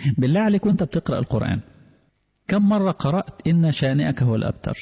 بالله عليك وانت بتقرأ القرآن كم مرة قرأت إن شانئك هو الأبتر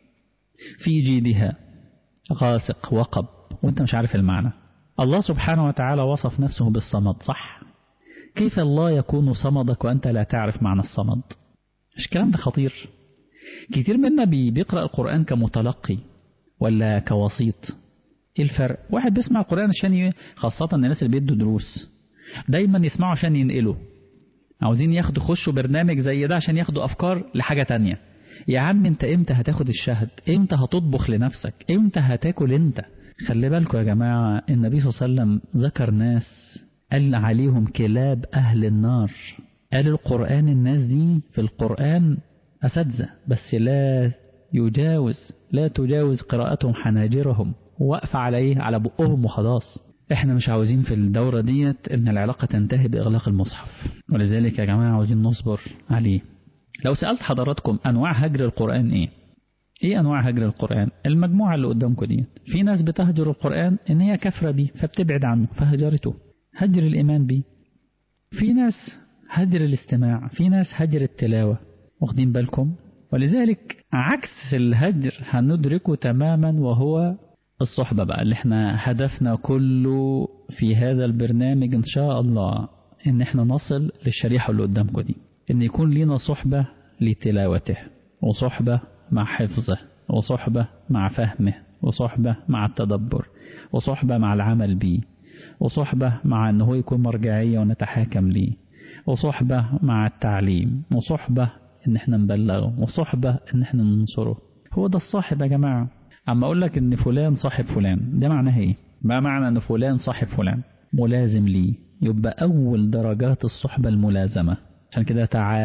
في جيدها غاسق وقب وانت مش عارف المعنى الله سبحانه وتعالى وصف نفسه بالصمد صح كيف الله يكون صمدك وأنت لا تعرف معنى الصمد مش الكلام ده خطير كتير منا بيقرأ القرآن كمتلقي ولا كوسيط ايه الفرق واحد بيسمع القرآن عشان خاصة الناس اللي بيدوا دروس دايما يسمعوا عشان ينقلوا عاوزين ياخدوا خشوا برنامج زي ده عشان ياخدوا أفكار لحاجة تانية يا عم انت امتى هتاخد الشهد امتى هتطبخ لنفسك امتى هتاكل انت خلي بالكم يا جماعة النبي صلى الله عليه وسلم ذكر ناس قال عليهم كلاب أهل النار قال القرآن الناس دي في القرآن أساتذة بس لا يجاوز لا تجاوز قراءتهم حناجرهم واقفة على ايه على بقهم وخلاص احنا مش عاوزين في الدورة ديت ان العلاقة تنتهي باغلاق المصحف ولذلك يا جماعة عاوزين نصبر عليه لو سألت حضراتكم انواع هجر القرآن ايه ايه انواع هجر القرآن المجموعة اللي قدامكم دي في ناس بتهجر القرآن ان هي كافرة بيه فبتبعد عنه فهجرته هجر الايمان بيه في ناس هجر الاستماع في ناس هجر التلاوة واخدين بالكم ولذلك عكس الهجر هندركه تماما وهو الصحبة بقى اللي احنا هدفنا كله في هذا البرنامج ان شاء الله ان احنا نصل للشريحة اللي قدامكم دي ان يكون لنا صحبة لتلاوته وصحبة مع حفظه وصحبة مع فهمه وصحبة مع التدبر وصحبة مع العمل به وصحبة مع أنه يكون مرجعية ونتحاكم ليه وصحبة مع التعليم وصحبة ان احنا نبلغه وصحبة ان احنا ننصره هو ده الصاحب يا جماعة اما اقول لك ان فلان صاحب فلان ده معناه ايه ما معنى ان فلان صاحب فلان ملازم ليه يبقى اول درجات الصحبة الملازمة عشان كده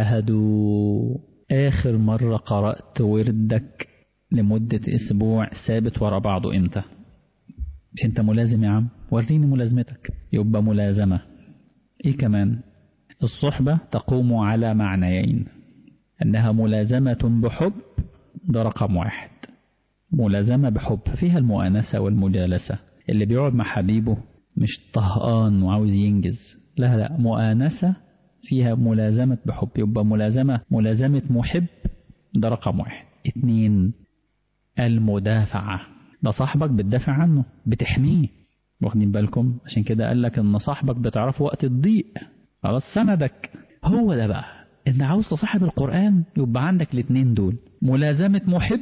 تعاهدوا اخر مرة قرأت وردك لمدة اسبوع ثابت ورا بعضه امتى مش انت ملازم يا عم وريني ملازمتك يبقى ملازمة ايه كمان الصحبة تقوم على معنيين أنها ملازمة بحب ده رقم واحد ملازمة بحب فيها المؤانسة والمجالسة اللي بيقعد مع حبيبه مش طهقان وعاوز ينجز لا لا مؤانسة فيها ملازمة بحب يبقى ملازمة ملازمة محب ده رقم واحد اتنين المدافعة ده صاحبك بتدافع عنه بتحميه واخدين بالكم عشان كده قال لك ان صاحبك بتعرفه وقت الضيق خلاص سندك هو ده بقى ان عاوز تصاحب القرآن يبقى عندك الاثنين دول ملازمة محب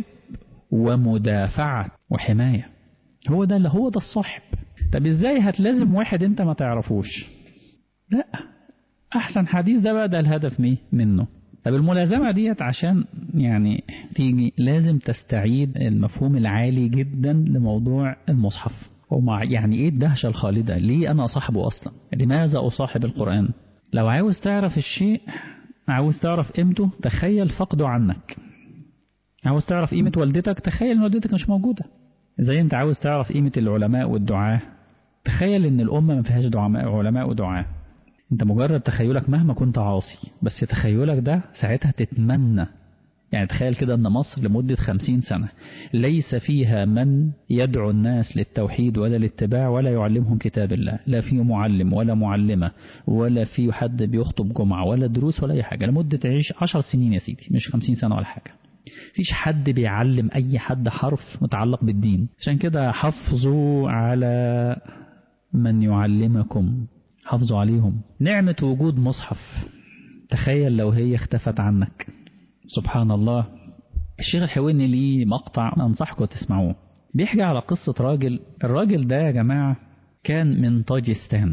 ومدافعة وحماية هو ده اللي هو ده الصاحب طب ازاي هتلازم واحد انت ما تعرفوش لا احسن حديث ده بقى ده الهدف ميه منه طب الملازمة ديت عشان يعني تيجي لازم تستعيد المفهوم العالي جدا لموضوع المصحف ومع يعني ايه الدهشة الخالدة ليه انا اصاحبه اصلا لماذا اصاحب القرآن لو عاوز تعرف الشيء عاوز تعرف قيمته تخيل فقده عنك عاوز تعرف قيمة والدتك تخيل ان والدتك مش موجودة زي انت عاوز تعرف قيمة العلماء والدعاة تخيل ان الأمة ما فيهاش علماء ودعاة انت مجرد تخيلك مهما كنت عاصي بس تخيلك ده ساعتها تتمنى يعني تخيل كده أن مصر لمدة خمسين سنة ليس فيها من يدعو الناس للتوحيد ولا الاتباع ولا يعلمهم كتاب الله لا في معلم ولا معلمة ولا في حد بيخطب جمعة ولا دروس ولا أي حاجة لمدة عيش عشر سنين يا سيدي مش خمسين سنة ولا حاجة فيش حد بيعلم أي حد حرف متعلق بالدين عشان كده حافظوا على من يعلمكم حافظوا عليهم نعمة وجود مصحف تخيل لو هي اختفت عنك سبحان الله الشيخ الحويني ليه مقطع أنصحكم تسمعوه بيحكي على قصة راجل الراجل ده يا جماعة كان من طاجستان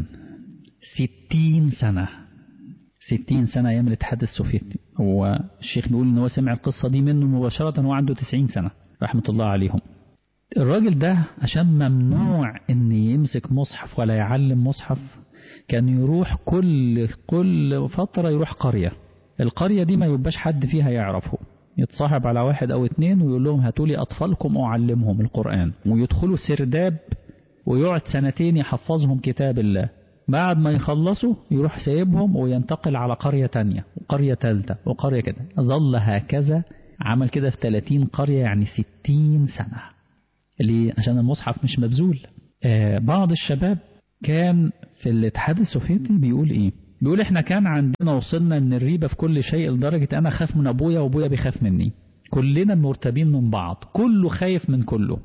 ستين سنة ستين سنة أيام الاتحاد السوفيتي هو الشيخ بيقول إن هو سمع القصة دي منه مباشرة وهو عنده تسعين سنة رحمة الله عليهم الراجل ده عشان ممنوع إن يمسك مصحف ولا يعلم مصحف كان يروح كل كل فترة يروح قرية القرية دي ما يبقاش حد فيها يعرفه يتصاحب على واحد أو اتنين ويقول لهم هاتوا لي أطفالكم أعلمهم القرآن ويدخلوا سرداب ويقعد سنتين يحفظهم كتاب الله بعد ما يخلصوا يروح سايبهم وينتقل على قرية تانية وقرية تالتة وقرية كده ظل هكذا عمل كده في 30 قرية يعني 60 سنة ليه؟ عشان المصحف مش مبذول آه بعض الشباب كان في الاتحاد السوفيتي بيقول ايه بيقول احنا كان عندنا وصلنا ان الريبة في كل شيء لدرجة انا خاف من ابويا وابويا بيخاف مني كلنا مرتبين من بعض كله خايف من كله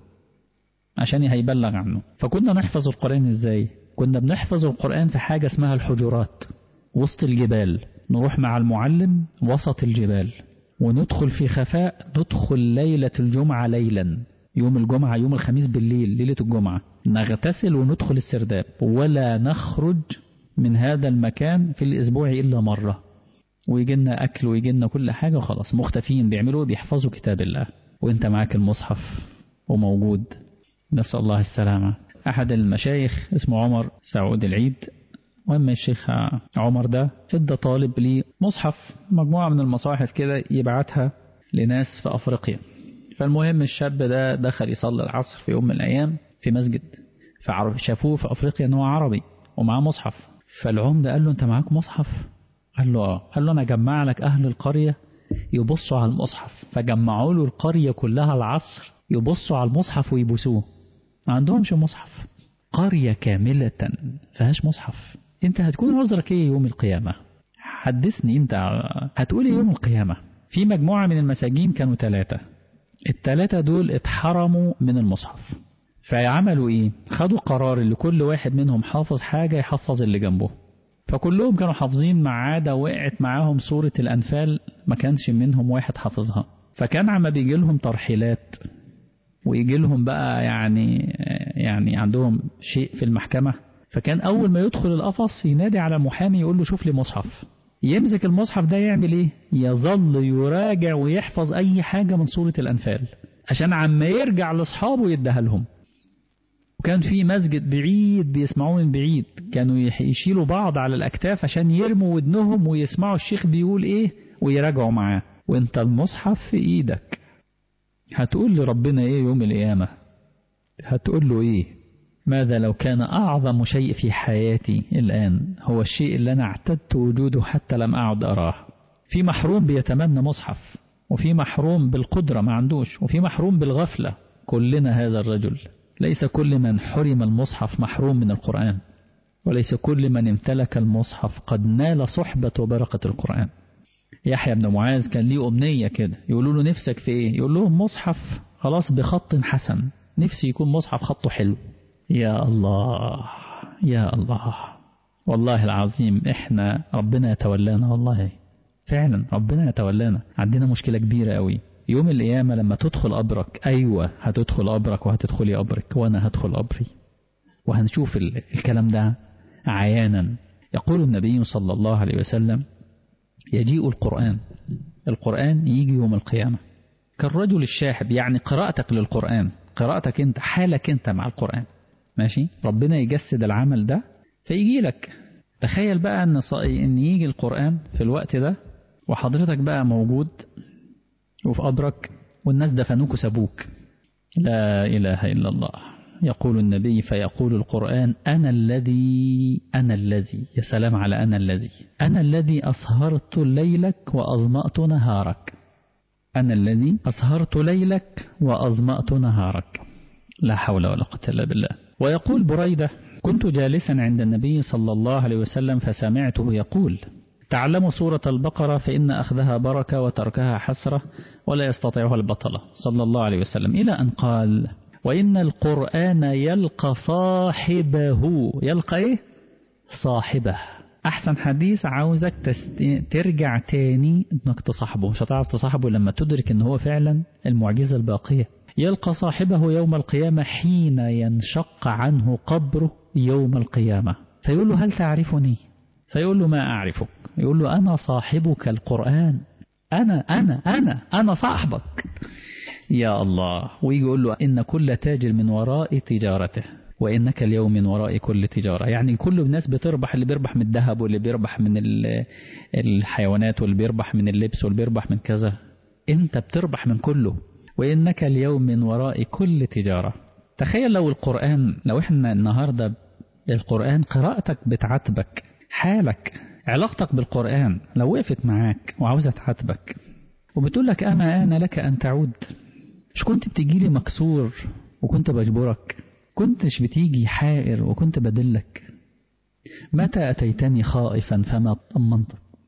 عشان هيبلغ عنه فكنا نحفظ القرآن ازاي كنا بنحفظ القرآن في حاجة اسمها الحجرات وسط الجبال نروح مع المعلم وسط الجبال وندخل في خفاء ندخل ليلة الجمعة ليلا يوم الجمعة يوم الخميس بالليل ليلة الجمعة نغتسل وندخل السرداب ولا نخرج من هذا المكان في الأسبوع إلا مرة ويجي لنا أكل ويجي لنا كل حاجة وخلاص مختفين بيعملوا بيحفظوا كتاب الله وانت معاك المصحف وموجود نسأل الله السلامة أحد المشايخ اسمه عمر سعود العيد وأما الشيخ عمر ده ادى طالب لي مصحف مجموعة من المصاحف كده يبعتها لناس في أفريقيا فالمهم الشاب ده دخل يصلي العصر في يوم من الأيام في مسجد فشافوه في أفريقيا أنه عربي ومعاه مصحف فالعمدة قال له أنت معاك مصحف قال له آه قال له أنا جمع لك أهل القرية يبصوا على المصحف فجمعوا له القرية كلها العصر يبصوا على المصحف ويبوسوه ما عندهمش مصحف قرية كاملة فيهاش مصحف انت هتكون عذرك ايه يوم القيامة حدثني انت هتقول ايه يوم القيامة في مجموعة من المساجين كانوا ثلاثة الثلاثة دول اتحرموا من المصحف فعملوا ايه خدوا قرار اللي كل واحد منهم حافظ حاجة يحفظ اللي جنبه فكلهم كانوا حافظين ما عدا وقعت معاهم سورة الأنفال ما كانش منهم واحد حافظها فكان عما بيجي لهم ترحيلات ويجي لهم بقى يعني يعني عندهم شيء في المحكمة فكان أول ما يدخل القفص ينادي على محامي يقول له شوف لي مصحف يمسك المصحف ده يعمل ايه يظل يراجع ويحفظ أي حاجة من سورة الأنفال عشان عما يرجع لأصحابه يديها لهم وكان في مسجد بعيد بيسمعوه من بعيد كانوا يشيلوا بعض على الأكتاف عشان يرموا ودنهم ويسمعوا الشيخ بيقول ايه ويراجعوا معاه وانت المصحف في ايدك هتقول لربنا ايه يوم القيامة هتقول له ايه ماذا لو كان أعظم شيء في حياتي الآن هو الشيء اللي أنا اعتدت وجوده حتى لم أعد أراه في محروم بيتمنى مصحف وفي محروم بالقدرة ما عندوش وفي محروم بالغفلة كلنا هذا الرجل ليس كل من حرم المصحف محروم من القرآن وليس كل من امتلك المصحف قد نال صحبة وبركة القرآن يحيى بن معاذ كان ليه أمنية كده يقولوا له نفسك في إيه يقول لهم مصحف خلاص بخط حسن نفسي يكون مصحف خطه حلو يا الله يا الله والله العظيم احنا ربنا يتولانا والله فعلا ربنا يتولانا عندنا مشكلة كبيرة قوي يوم القيامة لما تدخل قبرك أيوة هتدخل قبرك وهتدخلي قبرك وأنا هدخل قبري وهنشوف الكلام ده عيانا يقول النبي صلى الله عليه وسلم يجيء القرآن القرآن يجي يوم القيامة كالرجل الشاحب يعني قراءتك للقرآن قراءتك انت حالك انت مع القرآن ماشي ربنا يجسد العمل ده فيجي لك تخيل بقى ان ان يجي القرآن في الوقت ده وحضرتك بقى موجود وفي قبرك والناس دفنوك وسابوك لا إله إلا الله يقول النبي فيقول القرآن أنا الذي أنا الذي يا سلام على أنا الذي أنا الذي أسهرت ليلك وأظمأت نهارك أنا الذي أسهرت ليلك وأظمأت نهارك لا حول ولا قوة إلا بالله ويقول بريدة كنت جالسا عند النبي صلى الله عليه وسلم فسمعته يقول تعلم سورة البقرة فإن أخذها بركة وتركها حسرة ولا يستطيعها البطلة صلى الله عليه وسلم إلى أن قال وإن القرآن يلقى صاحبه يلقى إيه؟ صاحبه أحسن حديث عاوزك تست... ترجع تاني إنك تصاحبه مش هتعرف تصاحبه لما تدرك إن هو فعلا المعجزة الباقية يلقى صاحبه يوم القيامة حين ينشق عنه قبره يوم القيامة فيقول له هل تعرفني فيقول له ما أعرفك يقول له أنا صاحبك القرآن أنا أنا أنا أنا صاحبك يا الله ويجي يقول له إن كل تاجر من وراء تجارته وإنك اليوم من وراء كل تجارة يعني كل الناس بتربح اللي بيربح من الذهب واللي بيربح من الحيوانات واللي بيربح من اللبس واللي بيربح من كذا أنت بتربح من كله وإنك اليوم من وراء كل تجارة تخيل لو القرآن لو إحنا النهاردة القرآن قراءتك بتعاتبك حالك علاقتك بالقرآن لو وقفت معاك وعاوزة تعاتبك وبتقول لك أما أنا لك أن تعود مش كنت بتجي لي مكسور وكنت بجبرك كنتش بتيجي حائر وكنت بدلك متى أتيتني خائفا فما طمنتك